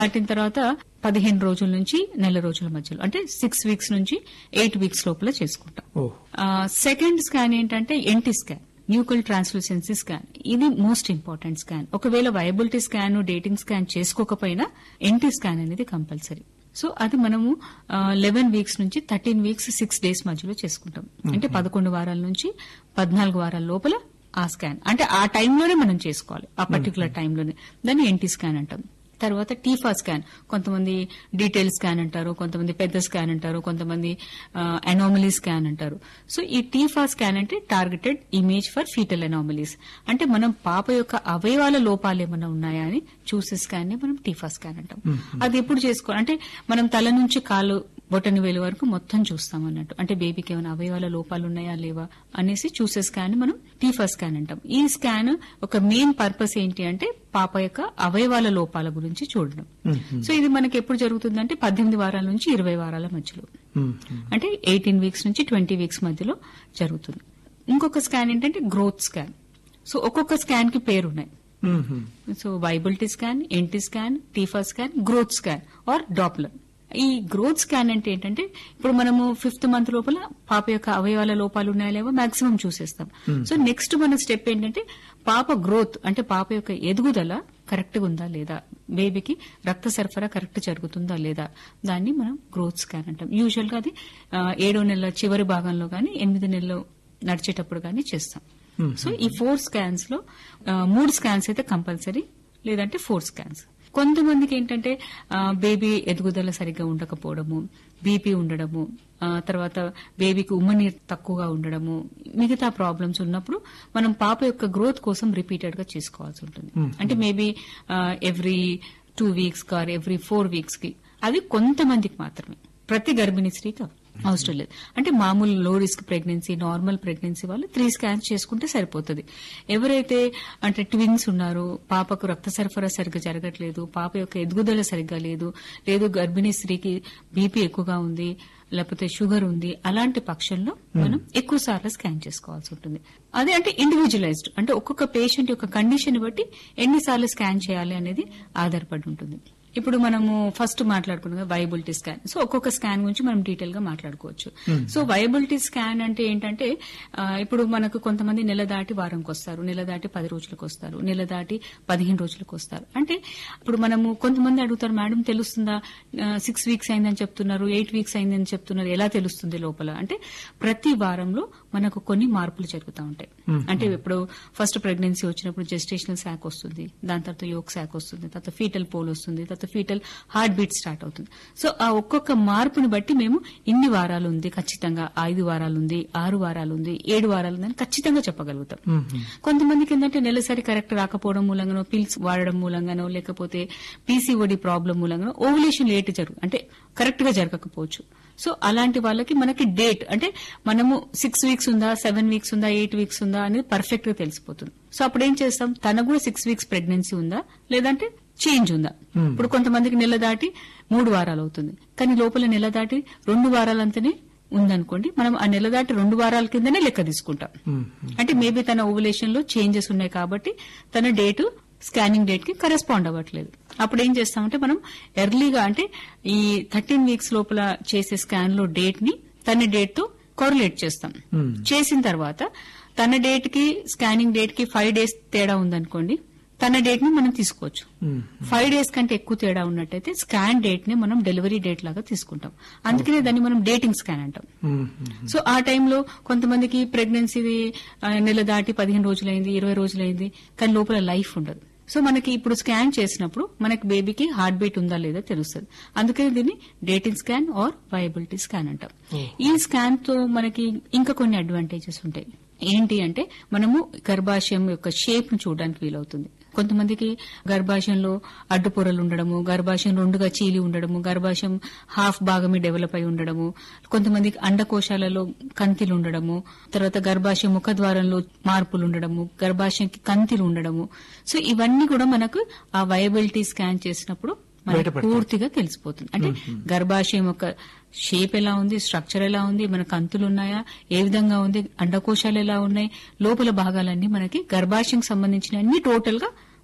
దాటిన తర్వాత పదిహేను రోజుల నుంచి నెల రోజుల మధ్యలో అంటే సిక్స్ వీక్స్ నుంచి ఎయిట్ వీక్స్ లోపల చేసుకుంటాం ఓ సెకండ్ స్కాన్ ఏంటంటే NT scan nuchal translucency scan ఇది మోస్ట్ ఇంపార్టెంట్ స్కాన్ ఒకవేళ వయబిలిటీ స్కాన్ డేటింగ్ స్కాన్ చేసుకోకపోయినా ఎన్టీ స్కాన్ అనేది కంపల్సరీ సో అది మనము లెవెన్ వీక్స్ నుంచి థర్టీన్ వీక్స్ సిక్స్ డేస్ మధ్యలో చేసుకుంటాం అంటే పదకొండు వారాల నుంచి పద్నాలుగు వారాల లోపల ఆ స్కాన్ అంటే ఆ టైంలోనే మనం చేసుకోవాలి ఆ పర్టికులర్ టైంలోనే దాన్ని ఎన్టీ స్కాన్ అంటాం తర్వాత టీఫా స్కాన్ కొంతమంది డీటెయిల్ స్కాన్ అంటారు కొంతమంది పెద్ద స్కాన్ అంటారు కొంతమంది అనామలీ స్కాన్ అంటారు సో ఈ టీఫా స్కాన్ అంటే targeted image for fetal anomalies అంటే మనం పాప యొక్క అవయవాల లోపాలు ఏమైనా ఉన్నాయా అని చూసే స్కాన్ ని మనం టీఫా స్కాన్ అంటాం అది ఎప్పుడు చేసుకోవాలి అంటే మనం తల నుంచి కాలు బొటని వేలు వరకు మొత్తం చూస్తాం అన్నట్టు అంటే బేబీకి ఏమైనా అవయవాల లోపాలు ఉన్నాయా లేవా అనేసి చూసే స్కాన్ మనం టీఫా స్కాన్ అంటాం ఈ స్కాన్ ఒక మెయిన్ పర్పస్ ఏంటి అంటే పాప యొక్క అవయవాల లోపాల గురించి చూడడం సో ఇది మనకి ఎప్పుడు జరుగుతుందంటే పద్దెనిమిది వారాల నుంచి ఇరవై వారాల మధ్యలో మ్మ్. అంటే ఎయిటీన్ వీక్స్ నుంచి ట్వంటీ వీక్స్ మధ్యలో జరుగుతుంది ఇంకొక స్కాన్ ఏంటంటే గ్రోత్ స్కాన్ సో ఒక్కొక్క స్కాన్ కి పేరున్నాయి మ్మ్. So viability scan NT scan TIFFA scan growth scan or Doppler ఈ గ్రోత్ స్కాన్ అంటే ఏంటంటే ఇప్పుడు మనము ఫిఫ్త్ మంత్ లోపల పాప యొక్క అవయవాల లోపాలు ఉన్నాయా లేవో మాక్సిమం చూసేస్తాం సో నెక్స్ట్ మన స్టెప్ ఏంటంటే పాప గ్రోత్ అంటే పాప యొక్క ఎదుగుదల కరెక్ట్ గా ఉందా లేదా బేబీకి రక్త సరఫరా కరెక్ట్ జరుగుతుందా లేదా దాన్ని మనం గ్రోత్ స్కాన్ అంటాం యూజువల్ గా అది ఆ, ఏడో నెలల చివరి భాగంలో గానీ ఎనిమిది నెలలు నడిచేటప్పుడు గానీ చేస్తాం సో ఈ ఫోర్ స్కాన్స్ లో ఆ, మూడు స్కాన్స్ అయితే కంపల్సరీ లేదంటే ఫోర్ స్కాన్స్ కొంతమందికి ఏంటంటే ఆ, బేబీ ఎదుగుదల సరిగ్గా ఉండకపోవడము బీపీ ఉండడము ఆ, తర్వాత బేబీకి ఉమ్మనీరు తక్కువగా ఉండడము మిగతా ప్రాబ్లమ్స్ ఉన్నప్పుడు మనం పాప యొక్క గ్రోత్ కోసం రిపీటెడ్ గా చేసుకోవాల్సి ఉంటుంది అంటే maybe every two weeks or every four weeks కి అది కొంతమందికి మాత్రమే ప్రతి గర్భిణీ స్త్రీకి అవసరం లేదు అంటే మామూలు low risk pregnancy normal pregnancy వాళ్ళు త్రీ స్కాన్స్ చేసుకుంటే సరిపోతుంది ఎవరైతే అంటే ట్విన్స్ ఉన్నారో పాపకు రక్త సరఫరా సరిగ్గా జరగట్లేదు పాప యొక్క ఎదుగుదల సరిగ్గా లేదు లేదు గర్భిణీ స్త్రీకి బీపీ ఎక్కువగా ఉంది లేకపోతే షుగర్ ఉంది అలాంటి పక్షంలో మనం ఎక్కువ సార్లు స్కాన్ చేసుకోవాల్సి ఉంటుంది అదే అంటే ఇండివిజువలైజ్డ్ అంటే ఒక్కొక్క పేషెంట్ యొక్క కండిషన్ బట్టి ఎన్నిసార్లు స్కాన్ చేయాలి అనేది ఆధారపడి ఉంటుంది ఇప్పుడు మనము ఫస్ట్ మాట్లాడుకున్నాం వయబిలిటీ స్కాన్ సో ఒక్కొక్క స్కాన్ గురించి మనం డీటెయిల్ గా మాట్లాడుకోవచ్చు సో వయబిలిటీ స్కాన్ అంటే ఏంటంటే ఆ, ఇప్పుడు మనకు కొంతమంది నెల దాటి వారంకి వస్తారు నెల దాటి పది రోజులకు వస్తారు నెల దాటి పదిహేను రోజులకు వస్తారు అంటే ఇప్పుడు మనము కొంతమంది అడుగుతారు మేడం తెలుస్తుందా సిక్స్ వీక్స్ అయిందని చెప్తున్నారు ఎయిట్ వీక్స్ అయిందని చెప్తున్నారు ఎలా తెలుస్తుంది లోపల అంటే ప్రతి వారంలో మనకు కొన్ని మార్పులు జరుగుతూ ఉంటాయి అంటే ఇప్పుడు ఫస్ట్ ప్రెగ్నెన్సీ వచ్చినప్పుడు జెస్టేషనల్ శాక్ వస్తుంది దాని తర్వాత యోక్ శాక్ వస్తుంది తర్వాత ఫీటల్ పోల్ వస్తుంది తర్వాత ఫీటల్ హార్ట్ బీట్ స్టార్ట్ అవుతుంది సో ఆ ఒక్కొక్క మార్పుని బట్టి మేము ఇన్ని వారాలు ఉంది ఖచ్చితంగా ఐదు వారాలు ఉంది ఆరు వారాలు ఉంది ఏడు వారాలు ఉంది అని ఖచ్చితంగా చెప్పగలుగుతాం కొంతమందికి ఏంటంటే నెలసరి కరెక్ట్ రాకపోవడం మూలంగానో పిల్స్ వాడడం మూలంగానో లేకపోతే పీసీఓడి ప్రాబ్లం మూలంగానో ఓవులేషన్ లేట్ జరుగు అంటే కరెక్ట్ గా జరగకపోవచ్చు సో అలాంటి వాళ్ళకి మనకి డేట్ అంటే మనము సిక్స్ వీక్స్ ఉందా సెవెన్ వీక్స్ ఉందా ఎయిట్ వీక్స్ ఉందా అనేది పర్ఫెక్ట్ గా తెలిసిపోతుంది సో అప్పుడు ఏం చేస్తాం తనకు కూడా సిక్స్ వీక్స్ ప్రెగ్నెన్సీ ఉందా లేదంటే చేంజ్ ఉందా ఇప్పుడు కొంతమందికి నెల దాటి మూడు వారాలు అవుతుంది కానీ లోపల నెల దాటి రెండు వారాలంతనే ఉందనుకోండి మనం ఆ నెల దాటి రెండు వారాల కిందనే లెక్క తీసుకుంటాం అంటే మేబీ తన ఓవులేషన్ లో చేంజెస్ ఉన్నాయి కాబట్టి తన డేటు స్కానింగ్ డేట్ కి కరెస్పాండ్ అవ్వట్లేదు అప్పుడు ఏం చేస్తామంటే మనం ఎర్లీగా అంటే ఈ థర్టీన్ వీక్స్ లోపల చేసే స్కాన్ లో డేట్ ని తన డేట్ తో కోరిలేట్ చేస్తాం చేసిన తర్వాత తన డేట్ కి స్కానింగ్ డేట్ కి ఫైవ్ డేస్ తేడా ఉందనుకోండి తన డేట్ ని మనం తీసుకోవచ్చు ఫైవ్ డేస్ కంటే ఎక్కువ తేడా ఉన్నట్టయితే స్కాన్ డేట్ ని మనం డెలివరీ డేట్ లాగా తీసుకుంటాం అందుకనే దాన్ని మనం డేటింగ్ స్కాన్ అంటాం మ్మ్. సో ఆ టైంలో కొంతమందికి ప్రెగ్నెన్సీ నెల దాటి పదిహేను రోజులైంది ఇరవై రోజులైంది కానీ లోపల లైఫ్ ఉండదు సో మనకి ఇప్పుడు స్కాన్ చేసినప్పుడు మనకి బేబీకి హార్ట్ బీట్ ఉందా లేదా తెలుస్తుంది అందుకని దీన్ని dating scan or viability scan అంటాం ఈ స్కాన్ తో మనకి ఇంకా కొన్ని అడ్వాంటేజెస్ ఉంటాయి ఏంటి అంటే మనము గర్భాశయం యొక్క షేప్ ను చూడడానికి వీలవుతుంది కొంతమందికి గర్భాశయంలో అడ్డుపొరలు ఉండడము గర్భాశయం రెండుగా చీలి ఉండడము గర్భాశయం హాఫ్ భాగమే డెవలప్ అయి ఉండడము కొంతమందికి అండకోశాలలో కంతిలు ఉండడము తర్వాత గర్భాశయం ముఖద్వారంలో మార్పులు ఉండడము గర్భాశయంకి కంతిలు ఉండడము సో ఇవన్నీ కూడా మనకు ఆ వయబిలిటీ స్కాన్ చేసినప్పుడు మనకు బయటపడతాయి. పూర్తిగా తెలిసిపోతుంది అంటే గర్భాశయం యొక్క షేప్ ఎలా ఉంది స్ట్రక్చర్ ఎలా ఉంది మన కంతులు ఉన్నాయా ఏ విధంగా ఉంది అండకోశాలు ఎలా ఉన్నాయి లోపల భాగాలన్నీ మనకి గర్భాశయం సంబంధించిన అన్ని టోటల్ గా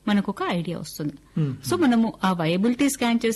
మనకు ఒక ఐడియా వస్తుంది సో మనము ఆ వయబిలిటీ స్కాన్ చేసి